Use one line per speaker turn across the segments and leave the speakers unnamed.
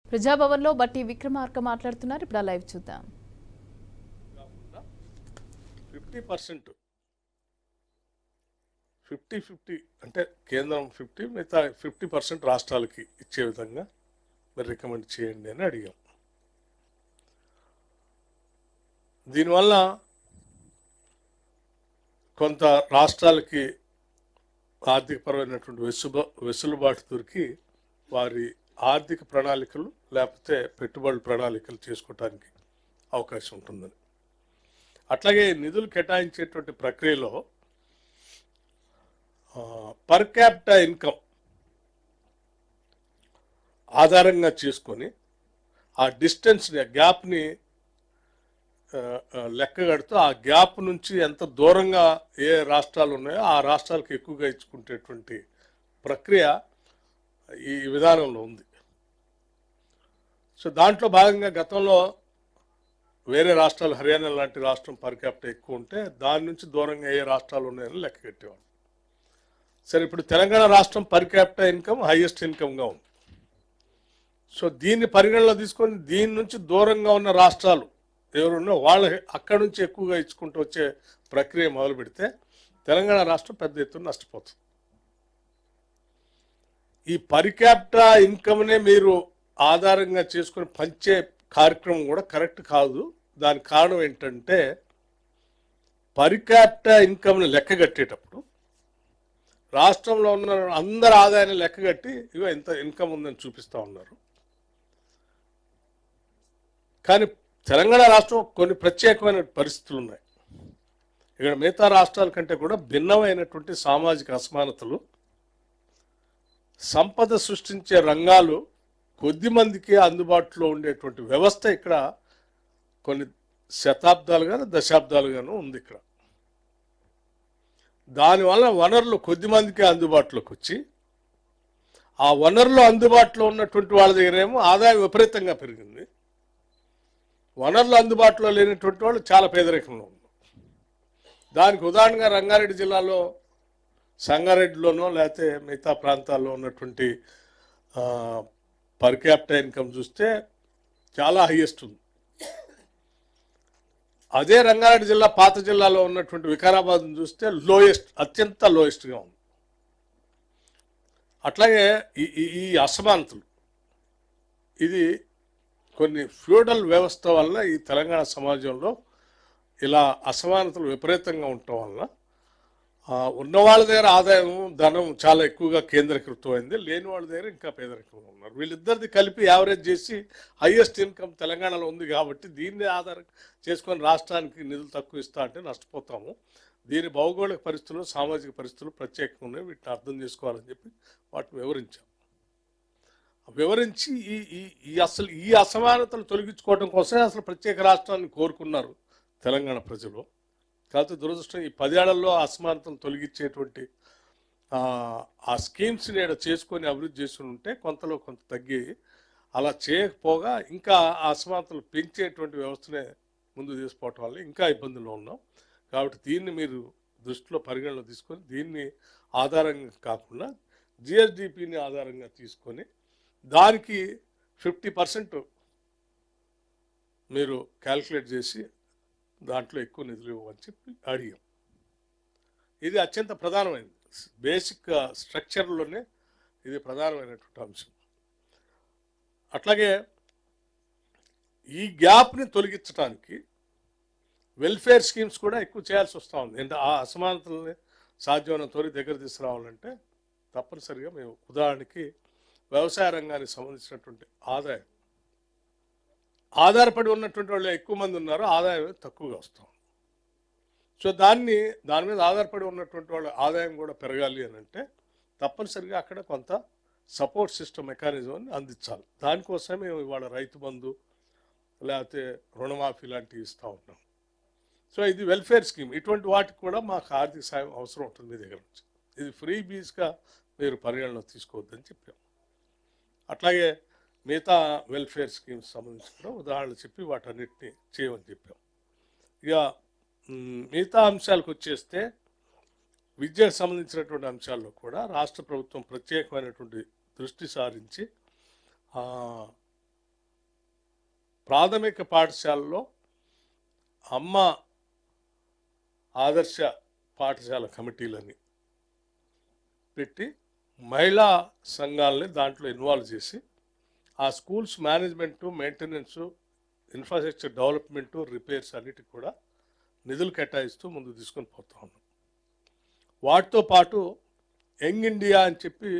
ప్రజాభవన్లో బట్టి విక్రమార్క మాట్లాడుతున్నారు ఇప్పుడు ఆ లైవ్ చూద్దాం
కాకుండా ఫిఫ్టీ పర్సెంట్ ఫిఫ్టీ ఫిఫ్టీ అంటే కేంద్రం ఫిఫ్టీ మిగతా ఫిఫ్టీ పర్సెంట్ రాష్ట్రాలకి ఇచ్చే విధంగా మరి రికమెండ్ చేయండి అని అడిగాం దీనివల్ల కొంత రాష్ట్రాలకి ఆర్థికపరమైనటువంటి వెసుబా వెసులుబాటు దొరికి వారి ఆర్థిక ప్రణాళికలు లేకపోతే పెట్టుబడుల ప్రణాళికలు చేసుకోవటానికి అవకాశం ఉంటుందని అట్లాగే నిధులు కేటాయించేటువంటి ప్రక్రియలో పర్ క్యాపిటా ఇన్కమ్ ఆధారంగా చేసుకొని ఆ డిస్టెన్స్ని ఆ గ్యాప్ని లెక్క కడుతూ ఆ గ్యాప్ నుంచి ఎంత దూరంగా ఏ రాష్ట్రాలు ఉన్నాయో ఆ రాష్ట్రాలకు ఎక్కువగా ఇచ్చుకునేటువంటి ప్రక్రియ ఈ విధానంలో ఉంది సో దాంట్లో భాగంగా గతంలో వేరే రాష్ట్రాలు హర్యానా లాంటి రాష్ట్రం పర్ క్యాపిటల్ ఎక్కువ ఉంటే దాని నుంచి దూరంగా ఏ రాష్ట్రాలు ఉన్నాయని లెక్క కట్టేవాడు సరే ఇప్పుడు తెలంగాణ రాష్ట్రం పర్ క్యాపిటల్ ఇన్కమ్ హైయెస్ట్ ఇన్కమ్గా ఉంది సో దీన్ని పరిగణలో తీసుకొని దీని నుంచి దూరంగా ఉన్న రాష్ట్రాలు ఎవరున్నా వాళ్ళ అక్కడి నుంచి ఎక్కువగా ఇచ్చుకుంటూ వచ్చే ప్రక్రియ మొదలు పెడితే తెలంగాణ రాష్ట్రం పెద్ద ఎత్తున నష్టపోతుంది ఈ పర్ క్యాపిటా ఇన్కమ్నే మీరు ఆధారంగా చేసుకొని పంచే కార్యక్రమం కూడా కరెక్ట్ కాదు దానికి కారణం ఏంటంటే పర్ క్యాపిటా ఇన్కమ్ని లెక్క కట్టేటప్పుడు రాష్ట్రంలో ఉన్న అందరి ఆదాయాన్ని లెక్క కట్టి ఇగో ఎంత ఇన్కమ్ ఉందని చూపిస్తూ ఉన్నారు కానీ తెలంగాణ రాష్ట్రం కొన్ని ప్రత్యేకమైన పరిస్థితులు ఉన్నాయి ఇక్కడ మిగతా రాష్ట్రాల కంటే కూడా భిన్నమైనటువంటి సామాజిక అసమానతలు సంపద సృష్టించే రంగాలు కొద్ది మందికి అందుబాటులో ఉండేటువంటి వ్యవస్థ ఇక్కడ కొన్ని శతాబ్దాలుగాను దశాబ్దాలుగాను ఉంది ఇక్కడ దానివల్ల వనరులు కొద్ది మందికి అందుబాటులోకి వచ్చి ఆ వనరులు అందుబాటులో ఉన్నటువంటి వాళ్ళ దగ్గరేమో ఆదాయం విపరీతంగా పెరిగింది వనరులు అందుబాటులో లేనటువంటి వాళ్ళు చాలా పేదరికంలో ఉన్నారు దానికి ఉదాహరణగా రంగారెడ్డి జిల్లాలో సంగారెడ్డిలోనో లేకపోతే మిగతా ప్రాంతాల్లో ఉన్నటువంటి పర్ క్యాపిటల్ ఇన్కమ్ చూస్తే చాలా హైయెస్ట్ ఉంది అదే రంగారెడ్డి జిల్లా పాత జిల్లాలో ఉన్నటువంటి వికారాబాద్ చూస్తే లోయెస్ట్ అత్యంత లోయెస్ట్గా ఉంది అట్లాగే ఈ ఈ- ఈ అసమానతలు ఇది కొన్ని ఫ్యూడల్ వ్యవస్థ వల్ల ఈ తెలంగాణ సమాజంలో ఇలా అసమానతలు విపరీతంగా ఉండటం వల్ల ఆ, ఉన్న వాళ్ళ దగ్గర ఆదాయం ధనం చాలా ఎక్కువగా కేంద్రీకృతమైంది లేని వాళ్ళ దగ్గర ఇంకా పేదరికంగా ఉన్నారు వీళ్ళిద్దరిది కలిపి యావరేజ్ చేసి హైయెస్ట్ ఇన్కమ్ తెలంగాణలో ఉంది కాబట్టి దీన్ని ఆధారం చేసుకొని రాష్ట్రానికి నిధులు తక్కువ ఇస్తా అంటే నష్టపోతాము దీని భౌగోళిక పరిస్థితులు సామాజిక పరిస్థితులు ప్రత్యేకంగా ఉన్నాయి వీటిని అర్థం చేసుకోవాలని చెప్పి వాటిని వివరించాం వివరించి ఈ ఈ ఈ అసలు ఈ అసమానతలు తొలగించుకోవడం కోసమే అసలు ప్రత్యేక రాష్ట్రాన్ని కోరుకున్నారు తెలంగాణ ప్రజలు కాకపోతే దురదృష్టం ఈ పదేళ్లలో అసమానతలు తొలగించేటువంటి ఆ, ఆ స్కీమ్స్ నేడ చేసుకొని అభివృద్ధి చేసి ఉంటే కొంతలో కొంత తగ్గి అలా చేయకపోగా ఇంకా ఆ అసమానతలు పెంచేటువంటి వ్యవస్థనే ముందు తీసుకోవటం వల్ల ఇంకా ఇబ్బందుల్లో ఉన్నాం కాబట్టి దీన్ని మీరు దృష్టిలో పరిగణలో తీసుకొని దీన్ని ఆధారంగా కాకుండా జిఎస్డిపిని ఆధారంగా తీసుకొని దానికి ఫిఫ్టీ పర్సెంట్ మీరు క్యాల్కులేట్ చేసి దాంట్లో ఎక్కువ నిధులు ఇవ్వమని చెప్పి అడిగాం ఇది అత్యంత ప్రధానమైనది బేసిక్ స్ట్రక్చర్లోనే ఇది ప్రధానమైనటువంటి అంశం అట్లాగే ఈ గ్యాప్ని తొలగించడానికి వెల్ఫేర్ స్కీమ్స్ కూడా ఎక్కువ చేయాల్సి వస్తూ ఉంది అంటే ఆ అసమానతల్ని సాధ్యమైన త్వరి దగ్గర తీసుకురావాలంటే తప్పనిసరిగా మేము ఉదాహరణకి వ్యవసాయ రంగానికి సంబంధించినటువంటి ఆదాయం ఆధారపడి ఉన్నటువంటి వాళ్ళు ఎక్కువ మంది ఉన్నారు ఆదాయం తక్కువగా వస్తాం సో దాన్ని దాని మీద ఆధారపడి ఉన్నటువంటి వాళ్ళ ఆదాయం కూడా పెరగాలి అని అంటే తప్పనిసరిగా అక్కడ కొంత సపోర్ట్ సిస్టమ్ మెకానిజం అందించాలి దానికోసమే మేము ఇవాళ రైతు బంధు లేకపోతే రుణమాఫీ లాంటివి ఇస్తూ ఉన్నాం సో ఇది వెల్ఫేర్ స్కీమ్ ఇటువంటి వాటికి కూడా మాకు ఆర్థిక సాయం అవసరం ఉంటుంది మీ దగ్గర నుంచి ఇది ఫ్రీ బీజ్గా మీరు పరిగణలో తీసుకోవద్దని చెప్పాం అట్లాగే మిగతా వెల్ఫేర్ స్కీమ్స్ సంబంధించి కూడా ఉదాహరణలు చెప్పి వాటన్నిటిని చేయమని చెప్పాం ఇక మ్, మిగతా అంశాలకు వచ్చేస్తే విద్యకు సంబంధించినటువంటి అంశాల్లో కూడా రాష్ట్ర ప్రభుత్వం ప్రత్యేకమైనటువంటి దృష్టి సారించి ఆ, ప్రాథమిక పాఠశాలలో అమ్మ ఆదర్శ పాఠశాల కమిటీలని పెట్టి మహిళా సంఘాలని దాంట్లో ఇన్వాల్వ్ చేసి ఆ schools management maintenance infrastructure development repairs అన్నిటికి కూడా నిధులు కేటాయిస్తూ ముందుకు తీసుకొని పోతా ఉన్నాం వాటితో పాటు యంగ్ ఇండియా అని చెప్పి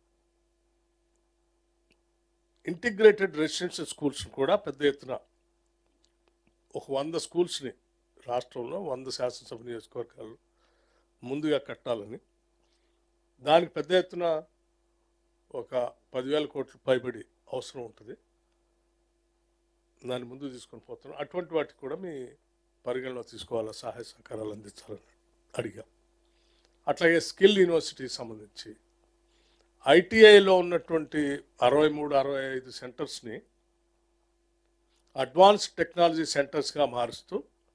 ఇంటిగ్రేటెడ్ రెసిడెన్షియల్ స్కూల్స్ కూడా పెద్ద ఎత్తున ఒక వంద స్కూల్స్ని రాష్ట్రంలో వంద శాసనసభ నియోజకవర్గాలు ముందుగా కట్టాలని దానికి పెద్ద ఎత్తున ఒక పదివేల కోట్లు పైబడి అవసరం ఉంటుంది దాన్ని ముందుకు తీసుకొని పోతున్నాం అటువంటి వాటికి కూడా మీ పరిగణలో తీసుకోవాలా సహాయ సహకారాలు అందించాలని అడిగా అట్లాగే స్కిల్ యూనివర్సిటీకి సంబంధించి ఐటీఐలో ఉన్నటువంటి అరవై మూడు అరవై ఐదు సెంటర్స్ని అడ్వాన్స్డ్ టెక్నాలజీ సెంటర్స్గా మారుస్తూ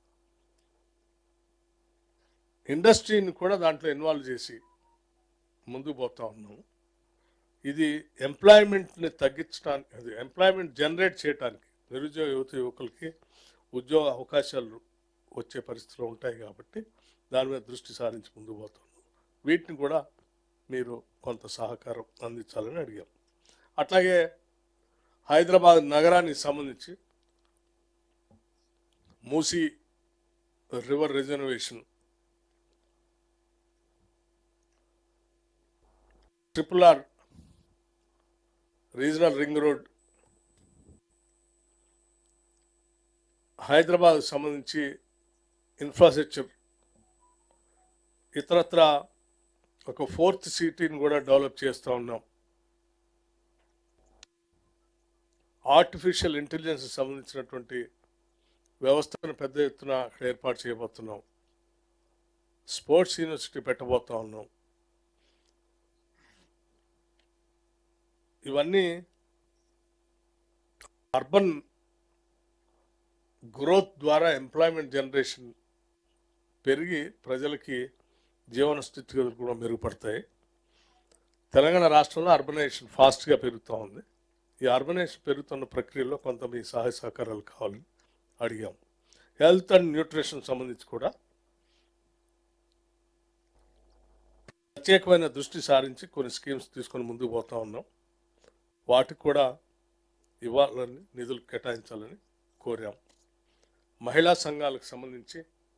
ఇండస్ట్రీని కూడా దాంట్లో ఇన్వాల్వ్ చేసి ముందుకు పోతా ఉన్నాము ఇది ఎంప్లాయ్మెంట్ని తగ్గించడానికి అది ఎంప్లాయ్మెంట్ జనరేట్ చేయడానికి నిరుద్యోగ యువత యువకులకి ఉద్యోగ అవకాశాలు వచ్చే పరిస్థితులు ఉంటాయి కాబట్టి దాని మీద దృష్టి సారించి ముందుకు పోతున్నాం వీటిని కూడా మీరు కొంత సహకారం అందించాలని అడిగాం అట్లాగే హైదరాబాద్ నగరానికి సంబంధించి Musi river reservation triple R regional ring road Hyderabad సంబంధించి ఇన్ఫ్రాస్ట్రక్చర్ ఇతరత్ర ఒక ఫోర్త్ సిటీని కూడా డెవలప్ చేస్తూ ఉన్నాం ఆర్టిఫిషియల్ ఇంటెలిజెన్స్ సంబంధించినటువంటి వ్యవస్థను పెద్ద ఎత్తున అక్కడ ఏర్పాటు చేయబోతున్నాం స్పోర్ట్స్ యూనివర్సిటీ పెట్టబోతా ఉన్నాం ఇవన్నీ అర్బన్ గ్రోత్ ద్వారా ఎంప్లాయ్మెంట్ జనరేషన్ పెరిగి ప్రజలకి జీవన స్థితిగతులు కూడా మెరుగుపడతాయి తెలంగాణ రాష్ట్రంలో అర్బనైజేషన్ ఫాస్ట్గా పెరుగుతూ ఉంది ఈ అర్బనైజేషన్ పెరుగుతున్న ప్రక్రియలో కొంత మీ సహాయ సహకారాలు కావాలని అడిగాం హెల్త్ అండ్ న్యూట్రిషన్ సంబంధించి కూడా ప్రత్యేకమైన దృష్టి సారించి కొన్ని స్కీమ్స్ తీసుకొని ముందుకు పోతా ఉన్నాం వాటికి కూడా ఇవ్వాలని నిధులు కేటాయించాలని కోరాం మహిళా సంఘాలకు సంబంధించి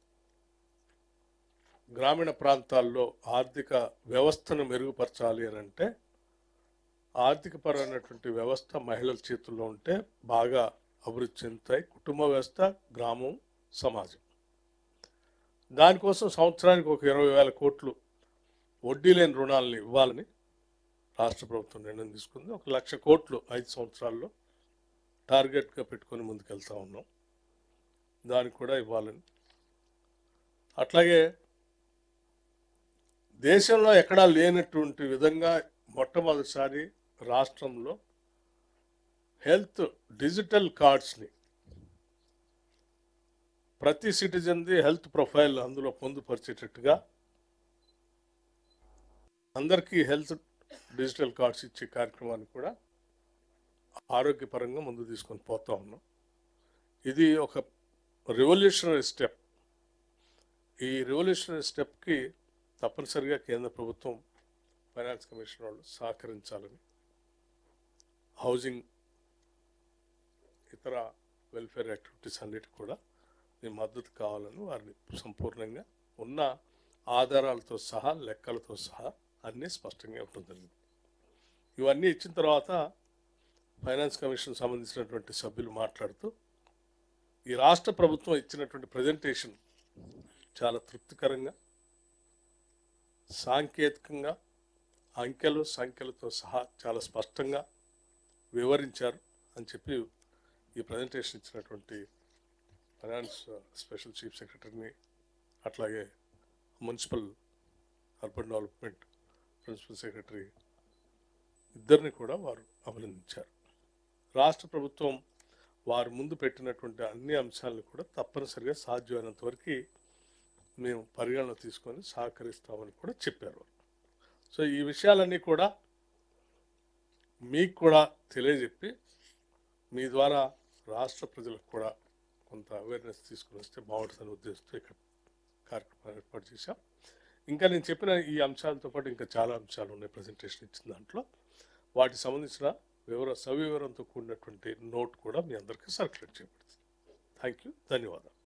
గ్రామీణ ప్రాంతాల్లో ఆర్థిక వ్యవస్థను మెరుగుపరచాలి అని అంటే ఆర్థిక పరమైనటువంటి వ్యవస్థ మహిళల చేతుల్లో ఉంటే బాగా అభివృద్ధి చెందుతాయి కుటుంబ వ్యవస్థ గ్రామం సమాజం దానికోసం సంవత్సరానికి ఒక ఇరవై వేల కోట్లు వడ్డీ లేని రుణాలని ఇవ్వాలని రాష్ట్ర ప్రభుత్వం నిర్ణయం తీసుకుంది ఒక లక్ష కోట్లు ఐదు సంవత్సరాల్లో టార్గెట్గా పెట్టుకొని ముందుకెళ్తా ఉన్నాం దానికి కూడా ఇవ్వాలని అట్లాగే దేశంలో ఎక్కడా లేనటువంటి విధంగా మొట్టమొదటిసారి రాష్ట్రంలో హెల్త్ డిజిటల్ కార్డ్స్ని ప్రతి సిటిజన్ది హెల్త్ ప్రొఫైల్ అందులో పొందుపరిచేటట్టుగా అందరికీ హెల్త్ డిజిటల్ కార్డ్స్ ఇచ్చే కార్యక్రమాన్ని కూడా ఆరోగ్యపరంగా ముందు తీసుకొని పోతా ఉన్నాం ఇది ఒక రెవల్యూషనరీ స్టెప్ ఈ రెవల్యూషనరీ స్టెప్కి తప్పనిసరిగా కేంద్ర ప్రభుత్వం ఫైనాన్స్ కమిషన్ వాళ్ళు సహకరించాలని హౌసింగ్ ఇతర వెల్ఫేర్ యాక్టివిటీస్ అన్నిటి కూడా మీ మద్దతు కావాలని వారిని సంపూర్ణంగా ఉన్న ఆధారాలతో సహా లెక్కలతో సహా అన్నీ స్పష్టంగా ఉంటుంది ఇవన్నీ ఇచ్చిన తర్వాత ఫైనాన్స్ కమిషన్ సంబంధించినటువంటి సభ్యులు మాట్లాడుతూ ఈ రాష్ట్ర ప్రభుత్వం ఇచ్చినటువంటి ప్రజెంటేషన్ చాలా తృప్తికరంగా సాంకేతికంగా అంకెలు సంఖ్యలతో సహా చాలా స్పష్టంగా వివరించారు అని చెప్పి ఈ ప్రజెంటేషన్ ఇచ్చినటువంటి ఫైనాన్స్ స్పెషల్ చీఫ్ సెక్రటరీని అట్లాగే municipal urban development principal secretary ఇద్దరిని కూడా వారు అభినందించారు రాష్ట్ర ప్రభుత్వం వారు ముందు పెట్టినటువంటి అన్ని అంశాలను కూడా తప్పనిసరిగా సాధ్యమైనంత వరకు మేము పరిగణన తీసుకొని సహకరిస్తామని కూడా చెప్పారు సో ఈ విషయాలన్నీ కూడా మీకు కూడా తెలియజెప్పి మీ ద్వారా రాష్ట్ర ప్రజలకు కూడా కొంత అవేర్నెస్ తీసుకుని వస్తే బాగుంటుందని ఉద్దేశంతో ఇక్కడ కార్యక్రమం ఏర్పాటు చేశాం ఇంకా నేను చెప్పిన ఈ అంశాలతో పాటు ఇంకా చాలా అంశాలు ఉన్నాయి ప్రజెంటేషన్ ఇచ్చిన దాంట్లో వాటికి సంబంధించిన వివర సవివరంతో కూడినటువంటి నోట్ కూడా మీ అందరికీ సర్క్యులేట్ చేయబడుతుంది థ్యాంక్ యూ ధన్యవాదాలు